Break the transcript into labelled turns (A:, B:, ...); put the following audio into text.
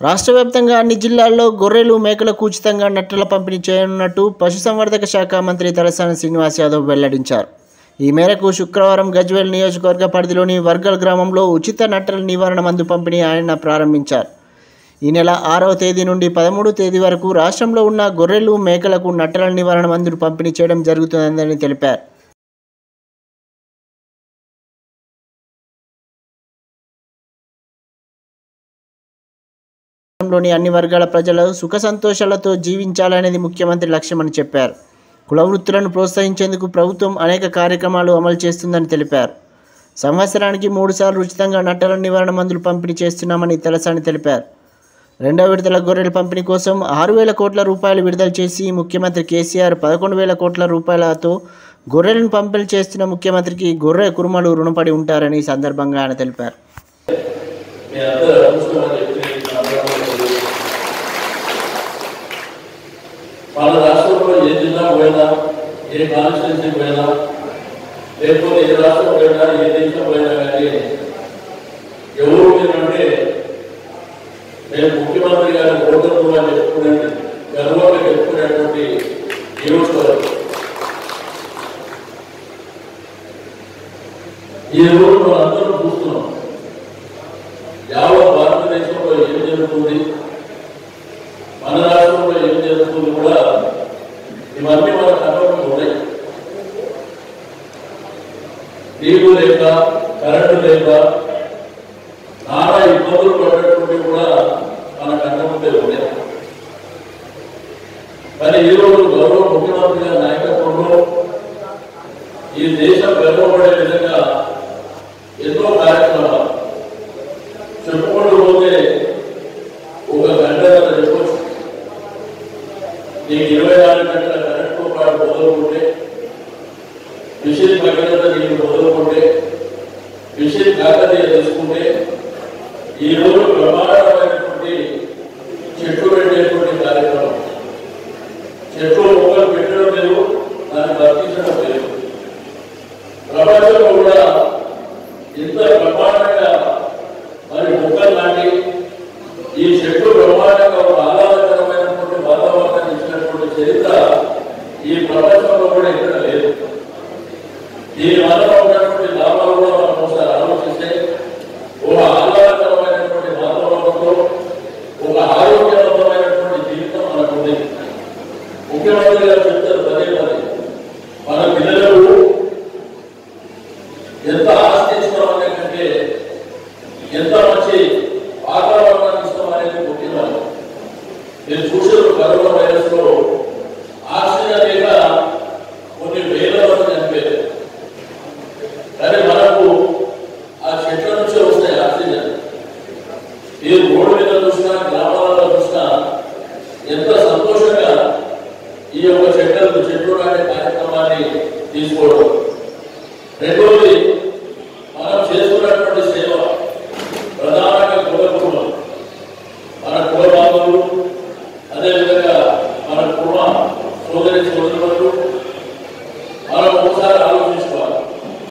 A: రాష్ట్ర వ్యాప్తంగా అన్ని జిల్లాల్లో గొర్రెలు మేకలకు ఉచితంగా నట్టల పంపిణీ చేయనున్నట్టు పశుసంవర్ధక శాఖ మంత్రి తలసాని శ్రీనివాస్ యాదవ్ వెల్లడించారు ఈ మేరకు శుక్రవారం గజ్వేల్ నియోజకవర్గ పరిధిలోని వర్గల్ గ్రామంలో ఉచిత నట్టల నివారణ మందు పంపిణీ ఆయన ప్రారంభించారు ఈ నెల ఆరవ తేదీ నుండి పదమూడు తేదీ వరకు రాష్ట్రంలో ఉన్న గొర్రెలు మేకలకు నట్టల నివారణ మందులు పంపిణీ చేయడం జరుగుతుందని తెలిపారు రాష్ట్రంలోని అన్ని వర్గాల ప్రజలు సుఖ సంతోషాలతో జీవించాలనేది ముఖ్యమంత్రి లక్ష్యమని చెప్పారు కుల వృత్తులను ప్రోత్సహించేందుకు ప్రభుత్వం అనేక కార్యక్రమాలు అమలు చేస్తుందని తెలిపారు సంవత్సరానికి మూడుసార్లు ఉచితంగా నట్టల నివారణ మందులు పంపిణీ చేస్తున్నామని తెలసాని తెలిపారు రెండవ విడతల గొర్రెల పంపిణీ కోసం ఆరు వేల కోట్ల రూపాయలు విడుదల చేసి ముఖ్యమంత్రి కేసీఆర్ పదకొండు వేల కోట్ల రూపాయలతో గొర్రెలను పంపిణీ చేస్తున్న ముఖ్యమంత్రికి గొర్రె కురుమలు రుణపడి ఉంటారని ఈ సందర్భంగా ఆయన తెలిపారు
B: మీ అందరూ అదృష్టం అని చెప్పి నా అనుభవం ఉంది. మన రాష్ట్రంలో ఏ జిల్లా పోయినా ఏ కాన్స్టిట్యున్సీ పోయినా లేకపోతే ఏ రాష్ట్రం పోయినా ఏ దేశం పోయినా కానీ ఎవరు మీరంటే నేను ముఖ్యమంత్రి గారి ఓటర్లు అని చెప్పుకునే గర్వంగా చెప్పుకునేటువంటి నియోజకవర్గం ఈ రోజు మనందరం చూస్తున్నాం యావత్ భారతదేశంలో ఏం జరుగుతుంది మన రాష్ట్రంలో ఏం జరుగుతుంది కూడా ఇవన్నీ మన కథలో ఉన్నాయి నీరు లేక కరెంటు లేక నానా ఇబ్బందులు పడేటువంటి కూడా మన కళ్ళ ముందే ఉన్నాయి కానీ ఈ రోజు గౌరవ ముఖ్యమంత్రి గారి నాయకత్వంలో ఈ దేశం గర్వపడే విధంగా ఎన్నో కార్యక్రమాలు చెప్పుకుంటూ పోతే ఒక గంట చెప్పొచ్చు నీకు ఇరవై నాలుగు గంటల కరెంటు పాటు మొదలుకుంటే మిషన్ భగీరథ నీకు మొదలుకుంటే మిషన్ కాకతీయ తీసుకుంటే ఈ రోజు ప్రమాదమైనటువంటి చెట్లు పెట్టేటువంటి కార్యక్రమం చెట్లు మొక్కలు పెట్టడం లేదు దాన్ని వర్తించడం లేదు ప్రపంచంలో కూడా ఇంత బ్రహ్మాండంగా మరి మొక్కలు నాటి ఈ చెట్లు బ్రహ్మాండంగా ఒక ఆహ్లాదకరమైనటువంటి వాతావరణాన్ని ఇచ్చినటువంటి చరిత్ర ఈ ప్రపంచంలో కూడా ఇక్కడ లేదు దీని వల్ల ఉన్నటువంటి లాభాలు కూడా మనం ఒకసారి ఆలోచిస్తే ఒక ఆహ్లాదకరమైనటువంటి వాతావరణంలో ఒక ఆరోగ్యవంతమైనటువంటి జీవితం మనకు ఉంది ముఖ్యమంత్రి గారు చెప్తారు పదే పదే మన పిల్లలకు ఎంత ఆస్తి ఇస్తాం అనే కంటే ఎంత మంచి వాతావరణాన్ని ఇస్తాం అనేది ముఖ్యమైన నేను చూసిన కరోనా వైరస్ లో ఆక్సిజన్ లేక కొన్ని వేల మంది చనిపోయారు కానీ మనకు ఆ చెట్ల నుంచే వస్తాయి ఆక్సిజన్ మీరు రోడ్డు మీద చూసినా గ్రామాలలో చూసినా ఎంత సంతోషంగా ఈ యొక్క చెట్లను చెట్లు నాటే కార్యక్రమాన్ని తీసుకోవడం రెండవది